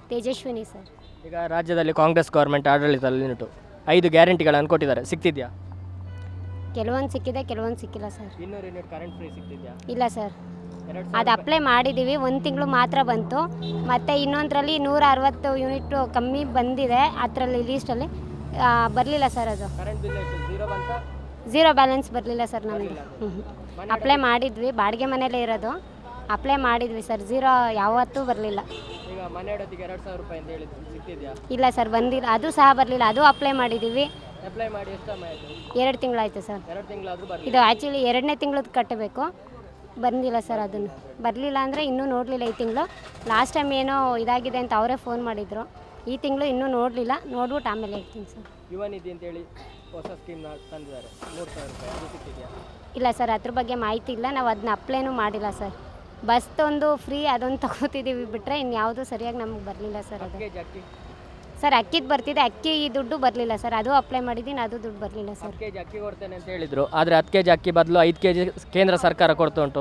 Tejaswini sir ಈಗ ರಾಜ್ಯದಲ್ಲಿ Congress government ಆಡಳಿತದಲ್ಲಿ ಉಂಟು ಐದು ಗ್ಯಾರಂಟಿಗಳನ್ನು ಕೊಟ್ಟಿದ್ದಾರೆ ಸಿಗ್ತಿದ್ಯಾ ಕೆಲವೊಂದು ಸಿಕ್ಕಿದೆ ಕೆಲವೊಂದು ಸಿಕ್ಕಿಲ್ಲ ಸರ್ ಇನ್ನೂರು ಯೂನಿಟ್ ಕರೆಂಟ್ ಫ್ರೀ ಸಿಗ್ತಿದ್ಯಾ ಇಲ್ಲ ಸರ್ ಎರಡು ಅದು ಅಪ್ಲೈ ಮಾಡಿದ್ದೀವಿ ಒಂದು ತಿಂಗಳು ಮಾತ್ರ ಬಂತು ಮತ್ತು ಇನ್ನೊಂದರಲ್ಲಿ ನೂರ ಅರವತ್ತು ಯೂನಿಟ್ಟು ಕಮ್ಮಿ ಬಂದಿದೆ ಅದರಲ್ಲಿ ಲೀಸ್ಟಲ್ಲಿ ಬರಲಿಲ್ಲ ಸರ್ ಅದು ಕರೆಂಟ್ ಬಿಲ್ ಎಷ್ಟು ಝೀರೋ ಬಂತ ಝೀರೋ ಬ್ಯಾಲೆನ್ಸ್ ಬರಲಿಲ್ಲ ಸರ್ ನಮ್ಮದು ಹ್ಞೂ ಅಪ್ಲೈ ಮಾಡಿದ್ವಿ ಬಾಡಿಗೆ ಮನೇಲೇ ಇರೋದು ಅಪ್ಲೈ ಮಾಡಿದ್ವಿ ಸರ್ ಝೀರೋ ಯಾವತ್ತೂ ಬರಲಿಲ್ಲ ಈಗ ಮನೆ ಇಡೋದಕ್ಕೆ ಎರಡು ಸಾವಿರ ರೂಪಾಯಿ ಅಂತ ಹೇಳಿದ್ರು ಸಿಗ್ತಿದ್ಯಾ ಇಲ್ಲ ಸರ್ ಬಂದಿಲ್ಲ ಅದು ಸಹ ಬರಲಿಲ್ಲ ಅದು ಅಪ್ಲೈ ಮಾಡಿದ್ದೀವಿ ಅಪ್ಲೈ ಮಾಡಿ ಎಷ್ಟು ಸಮಯ ಆಯಿತು ಎರಡು ತಿಂಗಳಾಯ್ತು ಸರ್ ಎರಡು ತಿಂಗಳಾದರೂ ಬರಲಿ ಇದು ಆ್ಯಕ್ಚುಲಿ ಎರಡನೇ ತಿಂಗಳದ್ದು ಕಟ್ಟಬೇಕು ಬಂದಿಲ್ಲ ಸರ್ ಅದನ್ನು ಬರಲಿಲ್ಲ ಅಂದರೆ ಇನ್ನೂ ನೋಡಲಿಲ್ಲ ಈ ತಿಂಗಳು ಲಾಸ್ಟ್ ಟೈಮ್ ಏನೋ ಇದಾಗಿದೆ ಅಂತ ಅವರೇ ಫೋನ್ ಮಾಡಿದರು ಈ ತಿಂಗಳು ಇನ್ನೂ ನೋಡಲಿಲ್ಲ ನೋಡ್ಬಿಟ್ಟು ಆಮೇಲೆ ಹೇಳ್ತೀನಿ ಸರ್ ಯುವ ನಿಧಿ ಅಂತೇಳಿ ಹೊಸ ಸ್ಕೀಮ್ನ ತಂದಿದ್ದಾರೆ ಮೂರು ಸಾವಿರ ರೂಪಾಯಿ ಅದು ಸಿಗ್ತಿದ್ಯಾ ಇಲ್ಲ ಸರ್ ಅದ್ರ ಬಗ್ಗೆ ಮಾಹಿತಿ ಇಲ್ಲ ನಾವು ಅದನ್ನ ಅಪ್ಲೈನೂ ಮಾಡಿಲ್ಲ ಸರ್ ಬಸ್ದೊಂದು ಫ್ರೀ ಅದೊಂದು ತಗೋತಿದ್ದೀವಿ ಬಿಟ್ಟರೆ ಇನ್ಯಾವುದೂ ಸರಿಯಾಗಿ ನಮಗೆ ಬರಲಿಲ್ಲ ಸರ್ ಅದು ಕೆ ಜಿ ಅಕ್ಕಿ ಸರ್ ಅಕ್ಕಿದು ಬರ್ತಿದೆ ಅಕ್ಕಿ ದುಡ್ಡು ಬರಲಿಲ್ಲ ಸರ್ ಅದು ಅಪ್ಲೈ ಮಾಡಿದ್ದೀನಿ ಅದು ದುಡ್ಡು ಬರಲಿಲ್ಲ ಸರ್ ಹತ್ತು ಕೆ ಜಿ ಅಕ್ಕಿ ಕೊಡ್ತೇನೆ ಅಂತ ಹೇಳಿದರು ಆದರೆ ಹತ್ತು ಕೆ ಜಿ ಅಕ್ಕಿ ಬದಲು ಐದು ಕೆ ಜಿ ಕೇಂದ್ರ ಸರ್ಕಾರ ಕೊಡ್ತಾ ಉಂಟು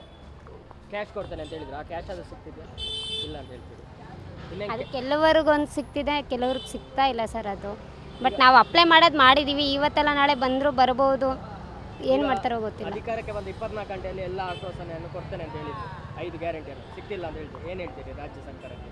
ಕ್ಯಾಶ್ ಕೊಡ್ತೇನೆ ಅಂತ ಹೇಳಿದ್ರು ಆ ಕ್ಯಾಶ್ ಅದು ಸಿಗ್ತಿದ್ಯಾ ಇಲ್ಲ ಅಂತ ಹೇಳ್ತೀವಿ ಇನ್ನೇನು ಅದು ಕೆಲವರಿಗೊಂದು ಸಿಗ್ತಿದೆ ಕೆಲವ್ರಿಗೆ ಸಿಗ್ತಾ ಇಲ್ಲ ಸರ್ ಅದು ಬಟ್ ನಾವು ಅಪ್ಲೈ ಮಾಡೋದು ಮಾಡಿದ್ದೀವಿ ಇವತ್ತೆಲ್ಲ ನಾಳೆ ಬಂದರೂ ಬರ್ಬೋದು ಏನು ಮಾಡ್ತಾರೋ ಗೊತ್ತಿಲ್ಲ ಅಧಿಕಾರಕ್ಕೆ ಬಂದು ಇಪ್ಪತ್ನಾಲ್ಕು ಗಂಟೆಯಲ್ಲಿ ಎಲ್ಲ ಆಶ್ವಾಸನೆಯನ್ನು ಕೊಡ್ತೇನೆ ಅಂತ ಹೇಳಿದ್ರು ಐದು ಗ್ಯಾರಂಟಿಯನ್ನು ಸಿಗ್ತಿಲ್ಲ ಅಂತ ಹೇಳ್ತೀವಿ ಏನು ಹೇಳ್ತೀರಿ ರಾಜ್ಯ ಸರ್ಕಾರಕ್ಕೆ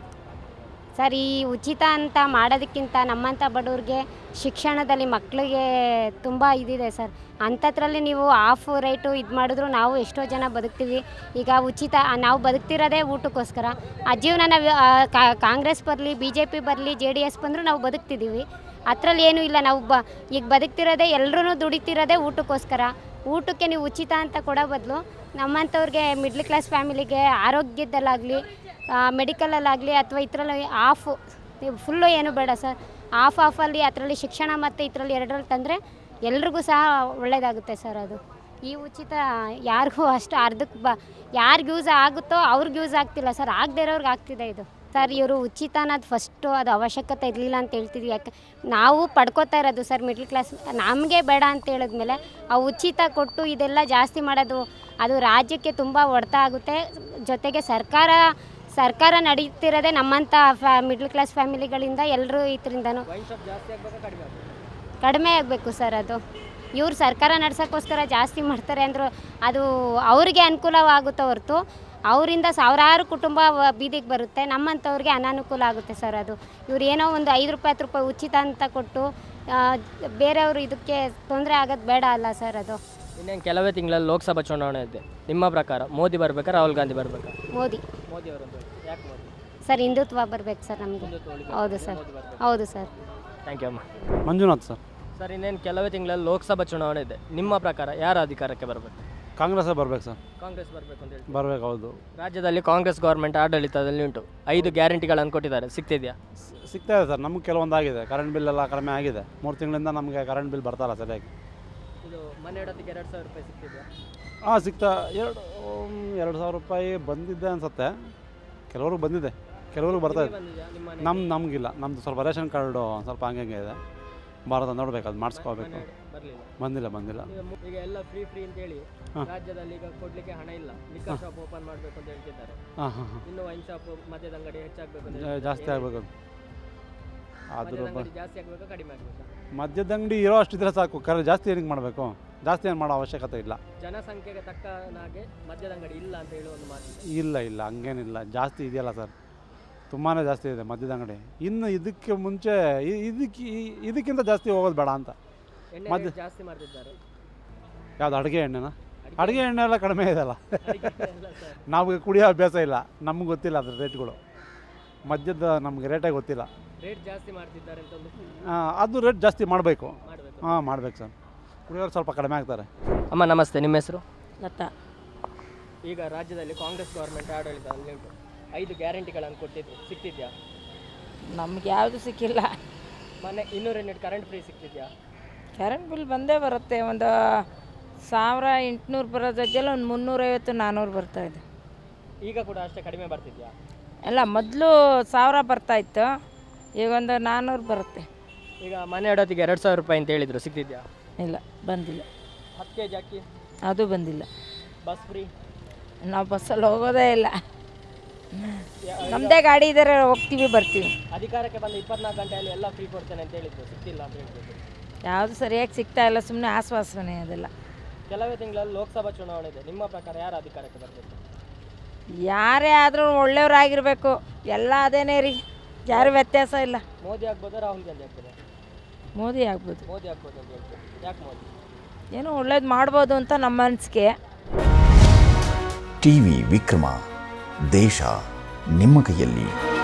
ಸರ್ ಈ ಉಚಿತ ಅಂತ ಮಾಡೋದಕ್ಕಿಂತ ನಮ್ಮಂಥ ಬಡವ್ರಿಗೆ ಶಿಕ್ಷಣದಲ್ಲಿ ಮಕ್ಕಳಿಗೆ ತುಂಬ ಇದಿದೆ ಸರ್ ಅಂಥದ್ರಲ್ಲಿ ನೀವು ಆಫ್ ರೈಟು ಇದು ಮಾಡಿದ್ರು ನಾವು ಎಷ್ಟೋ ಜನ ಬದುಕ್ತೀವಿ ಈಗ ಉಚಿತ ನಾವು ಬದುಕ್ತಿರೋದೇ ಊಟಕ್ಕೋಸ್ಕರ ಆ ಜೀವನನ ವ್ಯ- ಆ, ಕಾ- ಕಾಂಗ್ರೆಸ್ ಬರಲಿ ಬಿ ಜೆ ಪಿ ಬರಲಿ ಜೆ ಡಿ ಎಸ್ ಬಂದರೂ ನಾವು ಬದುಕ್ತಿದ್ದೀವಿ ಅದರಲ್ಲಿ ಏನೂ ಇಲ್ಲ ನಾವು ಬ ಈಗ ಬದುಕ್ತಿರೋದೇ ಎಲ್ಲರೂ ದುಡಿತಿರೋದೇ ಊಟಕ್ಕೋಸ್ಕರ ಊಟಕ್ಕೆ ನೀವು ಉಚಿತ ಅಂತ ಕೊಡೋ ಬದಲು ನಮ್ಮಂಥವ್ರಿಗೆ ಮಿಡ್ಲ್ ಕ್ಲಾಸ್ ಫ್ಯಾಮಿಲಿಗೆ ಆರೋಗ್ಯದಲ್ಲಾಗಲಿ ಮೆಡಿಕಲಲ್ಲಾಗಲಿ ಅಥವಾ ಇದರಲ್ಲಿ ಆಫು ಫುಲ್ಲು ಏನು ಬೇಡ ಸರ್ ಆಫ್ ಆಫಲ್ಲಿ ಅದರಲ್ಲಿ ಶಿಕ್ಷಣ ಮತ್ತು ಇದರಲ್ಲಿ ಎರಡರಲ್ಲಿ ತಂದರೆ ಎಲ್ರಿಗೂ ಸಹ ಒಳ್ಳೆಯದಾಗುತ್ತೆ ಸರ್ ಅದು ಈ ಉಚಿತ ಯಾರಿಗೂ ಅಷ್ಟು ಅರ್ಧಕ್ಕೆ ಬ ಯಾರಿಗೆ ಯೂಸ್ ಆಗುತ್ತೋ ಅವ್ರಿಗೆ ಯೂಸ್ ಆಗ್ತಿಲ್ಲ ಸರ್ ಆಗದೇ ಇರೋರ್ಗೆ ಆಗ್ತಿದೆ ಇದು ಸರ್ ಇವರು ಉಚಿತ ಅನ್ನೋದು ಫಸ್ಟು ಅದು ಅವಶ್ಯಕತೆ ಇರಲಿಲ್ಲ ಅಂತ ಹೇಳ್ತಿದ್ವಿ ಯಾಕೆ ನಾವು ಪಡ್ಕೋತಾ ಇರೋದು ಸರ್ ಮಿಡ್ಲ್ ಕ್ಲಾಸ್ ನಮಗೆ ಬೇಡ ಅಂತ ಹೇಳಿದ್ಮೇಲೆ ಆ ಉಚಿತ ಕೊಟ್ಟು ಇದೆಲ್ಲ ಜಾಸ್ತಿ ಮಾಡೋದು ಅದು ರಾಜ್ಯಕ್ಕೆ ತುಂಬ ಹೊಡೆತ ಆಗುತ್ತೆ ಜೊತೆಗೆ ಸರ್ಕಾರ ಸರ್ಕಾರ ನಡೀತಿರೋದೇ ನಮ್ಮಂಥ ಫ್ಯಾ ಮಿಡ್ಲ್ ಕ್ಲಾಸ್ ಫ್ಯಾಮಿಲಿಗಳಿಂದ ಎಲ್ಲರೂ ಇದರಿಂದನೂ ವೈನ್ ಶಾಪ್ ಜಾಸ್ತಿ ಆಗಬೇಕಾ ಕಡಿಮೆ ಆಗಬೇಕು ಕಡಿಮೆ ಆಗಬೇಕು ಸರ್ ಅದು ಇವ್ರು ಸರ್ಕಾರ ನಡ್ಸೋಕ್ಕೋಸ್ಕರ ಜಾಸ್ತಿ ಮಾಡ್ತಾರೆ ಅಂದರು ಅದು ಅವರಿಗೆ ಅನುಕೂಲವಾಗುತ್ತೆ ಹೊರತು ಅವರಿಂದ ಸಾವಿರಾರು ಕುಟುಂಬ ವ- ಬೀದಿಗೆ ಬರುತ್ತೆ ನಮ್ಮಂಥವ್ರಿಗೆ ಅನಾನುಕೂಲ ಆಗುತ್ತೆ ಸರ್ ಅದು ಇವ್ರು ಏನೋ ಒಂದು ಐದು ರೂಪಾಯಿ ಹತ್ತು ರೂಪಾಯಿ ಉಚಿತ ಅಂತ ಕೊಟ್ಟು ಆ, ಬೇರೆಯವರು ಇದಕ್ಕೆ ತೊಂದರೆ ಆಗೋದು ಬೇಡ ಅಲ್ಲ ಸರ್ ಅದು ಇನ್ನೇನು ಕೆಲವೇ ತಿಂಗಳಲ್ಲಿ ಲೋಕಸಭಾ ಚುನಾವಣೆ ಇದೆ ನಿಮ್ಮ ಪ್ರಕಾರ ಮೋದಿ ಬರಬೇಕಾ ರಾಹುಲ್ ಗಾಂಧಿ ಬರಬೇಕಾ ಮೋದಿ ಮೋದಿ ಅವರಂತ ಯಾಕೆ ಮೋದಿ ಸರ್ ಹಿಂದುತ್ವ ಬರಬೇಕು ಸರ್ ನಮಗೆ ಹೌದು ಸರ್ ಹೌದು ಸರ್ ಥ್ಯಾಂಕ್ ಯು ಅಮ್ಮ ಮಂಜುನಾಥ್ ಸರ್ ಸರ್ ಇನ್ನೇನು ಕೆಲವೇ ತಿಂಗಳಲ್ಲಿ ಲೋಕಸಭಾ ಚುನಾವಣೆ ಇದೆ ನಿಮ್ಮ ಪ್ರಕಾರ ಯಾರು ಅಧಿಕಾರಕ್ಕೆ ಬರಬೇಕು ಕಾಂಗ್ರೆಸ್ಸೇ ಬರ್ಬೇಕು ಸರ್ ಕಾಂಗ್ರೆಸ್ ಬರಬೇಕು ಅಂತ ಹೇಳಿ ಬರ್ಬೇಕು ಹೌದು ರಾಜ್ಯದಲ್ಲಿ ಕಾಂಗ್ರೆಸ್ ಗೌರ್ಮೆಂಟ್ ಆಡಳಿತದಲ್ಲಿ ಉಂಟು ಐದು ಗ್ಯಾರಂಟಿಗಳನ್ನು ಕೊಟ್ಟಿದ್ದಾರೆ ಸಿಗ್ತಿದೆಯಾ ಸ್- ಸಿಗ್ತಾ ಇದೆ ಸರ್ ನಮಗೆ ಕೆಲವೊಂದು ಆಗಿದೆ ಕರೆಂಟ್ ಬಿಲ್ ಎಲ್ಲ ಕಡಿಮೆ ಆಗಿದೆ ಮೂರು ತಿಂಗಳಿಂದ ನಮಗೆ ಕರೆಂಟ್ ಬಿಲ್ ಬರ್ತಾಯಿಲ್ಲ ಸರಿಯಾಗಿ ಇದು ಮನೆ ಇಡೋದಕ್ಕೆ ಎರಡು ಸಾವಿರ ರೂಪಾಯಿ ಸಿಗ್ತಿದೆಯಾ ಹಾಂ ಸಿಗ್ತಾ ಎರಡು ಉಮ್, ಎರಡು ಸಾವಿರ ರೂಪಾಯಿ ಬಂದಿದ್ದೆ ಅನ್ಸುತ್ತೆ ಕೆಲವ್ರಿಗೆ ಬಂದಿದೆ ಕೆಲವ್ರಿಗೆ ಬರ್ತಾ ಇದೆ ಬಂದಿದೆಯಾ ನಿಮ್ಮ ಮನೆ ನಮ್ಮ ನಮಗಿಲ್ಲ ನಮ್ಮದು ಸ್ವಲ್ಪ ರೇಷನ್ ಕಾರ್ಡು ಒಂದು ಸ್ವಲ್ಪ ಹಂಗೆ ಹಂಗೆ ಇದೆ ಭಾರತ ನೋಡ್ಬೇಕು ಅದು ಮಾಡಿಸ್ಕೋಬೇಕು ಬರಲಿಲ್ಲ ಬಂದಿಲ್ಲ ಬಂದಿಲ್ಲ ಈಗ ಮು- ಈಗ ಎಲ್ಲ ಫ್ರೀ ಫ್ರೀ ಅಂತ ಹೇಳಿ ಹಾ. ರಾಜ್ಯದಲ್ಲಿ ಈಗ ಕೊಡ್ಲಿಕ್ಕೆ ಹಣ ಇಲ್ಲ ಲಿಕ್ಕರ್ ಶಾಪ್ ಓಪನ್ ಮಾಡಬೇಕು ಅಂತ ಹೇಳ್ತಿದ್ದಾರೆ ಹಾಂ ಹಾಂ ಹಾಂ ಇನ್ನು ವೈನ್ ಶಾಪ್ ಮದ್ಯದ ಅಂಗಡಿ ಹೆಚ್ಚಾಗಬೇಕು ಅಂತ ಜಾ- ಜಾಸ್ತಿ ಆಗಬೇಕು ಅದ್ರ ಮದ್ಯದ ಬ ಅಂಗಡಿ ಜಾಸ್ತಿ ಆಗಬೇಕಾ ಕಡಿಮೆ ಆಗಬೇಕಾ ಮದ್ಯದ ಅಂಗಡಿ ಇರೋ ಅಷ್ಟಿದ್ರೆ ಸಾಕು ಕರೆ ಜಾಸ್ತಿ ಏನಕ್ಕೆ ಮಾಡಬೇಕು ಜಾಸ್ತಿ ಏನು ಮಾಡೋ ಅವಶ್ಯಕತೆ ಇಲ್ಲ ಜನಸಂಖ್ಯೆಗೆ ತಕ್ಕನಾಗೆ ಮದ್ಯದ ಅಂಗಡಿ ಇಲ್ಲ ಅಂತ ಹೇಳಿ ಒಂದು ಮಾತು ಇಲ್ಲ ಇಲ್ಲ ಹಂಗೇನಿಲ್ಲ ಜಾಸ್ತಿ ಇದೆಯಲ್ಲ ಸರ್ ತುಂಬಾ ಜಾಸ್ತಿ ಇದೆ ಮದ್ಯದ ಅಂಗಡಿ ಇನ್ನು ಇದಕ್ಕೆ ಮುಂಚೆ ಇ- ಇದಕ್ಕೆ ಈ- ಇದಕ್ಕಿಂತ ಜಾಸ್ತಿ ಹೋಗೋದು ಬೇಡ ಅಂತ ಎಣ್ಣೆ ಮದ್ಯ- rate ಜಾಸ್ತಿ ಮಾಡ್ತಿದ್ದಾರೆ ಯಾವ್ದು ಅಡುಗೆ ಎಣ್ಣೆನ ಅಡಿಕೆ- ಅಡುಗೆ ಎಣ್ಣೆ ಎಲ್ಲ ಕಡಿಮೆ ಇದೆಲ್ಲ ಅಡಿಕೆ ಎಲ್ಲ ಸರ್ ನಮಗೆ ಕುಡಿಯೋ ಅಭ್ಯಾಸ ಇಲ್ಲ ನಮ್ಗೆ ಗೊತ್ತಿಲ್ಲ ಅದ್ರ ರೇಟ್ಗಳು ಮದ್ಯದ ನಮಗೆ ರೇಟೇ ಗೊತ್ತಿಲ್ಲ ರೇಟ್ ಜಾಸ್ತಿ ಮಾಡ್ತಿದ್ದಾರೆ ಅಂತ ಒಂದು ಆ, ಅದು ರೇಟ್ ಜಾಸ್ತಿ ಮಾಡಬೇಕು ಮಾಡಬೇಕು ಹಾಂ ಮಾಡ್ಬೇಕು ಸರ್ ಕುಡಿಯೋರು ಸ್ವಲ್ಪ ಕಡಿಮೆ ಆಗ್ತಾರೆ ಅಮ್ಮ ನಮಸ್ತೆ ನಿಮ್ಮ ಹೆಸರು ಲತಾ ಈಗ ರಾಜ್ಯದಲ್ಲಿ ಕಾಂಗ್ರೆಸ್ ಗೌರ್ಮೆಂಟ್ ಆಡಳಿತ ಅಲ್ಲಿ ಉಂಟು ಐದು ಗ್ಯಾರಂಟಿಗಳನ್ನು ಕೊಟ್ಟಿದ್ರು ಸಿಗ್ತಿದ್ಯಾ ನಮ್ಗೆ ಯಾವುದು ಸಿಕ್ಕಿಲ್ಲ ಮನೆ ಇನ್ನೂರು ಯೂನಿಟ್ ಕರೆಂಟ್ ಫ್ರೀ ಸಿಗ್ತಿದ್ಯಾ ಕರೆಂಟ್ ಬಿಲ್ ಬಂದೇ ಬರುತ್ತೆ ಒಂದು ಸಾವಿರ ಎಂಟುನೂರು ಬರೋ ಜೊತೆಲಿ ಒಂದು ಮುನ್ನೂರೈವತ್ತು ನಾನ್ನೂರು ಬರ್ತಾ ಇದೆ ಈಗ ಕೂಡ ಅಷ್ಟೇ ಕಡಿಮೆ ಬರ್ತಿದ್ಯಾ ಎಲ್ಲ ಮೊದಲು ಸಾವಿರ ಬರ್ತಾ ಇತ್ತು ಈಗ ಒಂದು ನಾನ್ನೂರು ಬರುತ್ತೆ ಈಗ ಮನೆ ಇಡೋತಿಗೆ ಎರಡು ಸಾವಿರ ರೂಪಾಯಿ ಅಂತ ಹೇಳಿದ್ರು ಸಿಗ್ತಿದ್ಯಾ ಇಲ್ಲ ಬಂದಿಲ್ಲ ಹತ್ತು ಕೆ ಜಿ ಅಕ್ಕಿ ಅದು ಬಂದಿಲ್ಲ ಬಸ್ ಫ್ರೀ ನಾವು ಬಸ್ಸಲ್ಲಿ ಹೋಗೋದೇ ಇಲ್ಲ ನಮ್ಮದೇ ಗಾಡಿ ಇದ್ದಾರೆ ಹೋಗ್ತೀವಿ ಬರ್ತೀವಿ ಅಧಿಕಾರಕ್ಕೆ ಬಂದ ಇಪ್ಪತ್ನಾಲ್ಕು ಗಂಟೆಯಲ್ಲಿ ಎಲ್ಲ ಫ್ರೀ ಕೊಡ್ತೇನೆ ಅಂತ ಹೇಳಿದ್ರು ಸಿಕ್ತಿಲ್ಲ ಅಂತ ಹೇಳ್ತಿದ್ರು ಯಾವುದು ಸರಿಯಾಗಿ ಸಿಗ್ತಾ ಇಲ್ಲ ಸುಮ್ಮನೆ ಆಶ್ವಾಸನೆ ಅದೆಲ್ಲ ಕೆಲವೇ ತಿಂಗಳಲ್ಲಿ ಲೋಕಸಭಾ ಚುನಾವಣೆ ಇದೆ ನಿಮ್ಮ ಪ್ರಕಾರ ಯಾರು ಅಧಿಕಾರಕ್ಕೆ ಬರಬೇಕು ಯಾರೇ ಆದರೂ ಒಳ್ಳೆಯವ್ರಾಗಿರ್ಬೇಕು ಎಲ್ಲ ಅದೇನೇ ರೀ ಯಾರು ವ್ಯತ್ಯಾಸ ಇಲ್ಲ ಮೋದಿ ಆಗ್ಬೋದಾ ರಾಹುಲ್ ಗಾಂಧಿ ಆಗ್ಬೋದಾ ಮೋದಿ ಆಗ್ಬೋದು ಮೋದಿ ಆಗ್ಬೋದು ಅಂತ ಹೇಳ್ತೀವಿ ಯಾಕೆ ಮೋದಿ ಏನೋ ಒಳ್ಳೇದು ಮಾಡ್ಬೋದು ಅಂತ ನಮ್ಮ ಅನಿಸಿಕೆ ಟಿವಿ ವಿಕ್ರಮ ದೇಶ ನಿಮ್ಮ ಕೈಯಲ್ಲಿ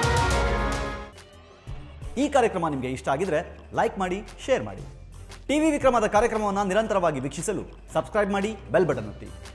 ಈ ಕಾರ್ಯಕ್ರಮ ನಿಮಗೆ ಇಷ್ಟ ಆಗಿದ್ರೆ ಲೈಕ್ ಮಾಡಿ ಶೇರ್ ಮಾಡಿ ಟಿವಿ ವಿಕ್ರಮದ ಕಾರ್ಯಕ್ರಮವನ್ನು ನಿರಂತರವಾಗಿ ವೀಕ್ಷಿಸಲು ಸಬ್ಸ್ಕ್ರೈಬ್ ಮಾಡಿ ಬೆಲ್ ಬಟನ್ ಒತ್ತಿ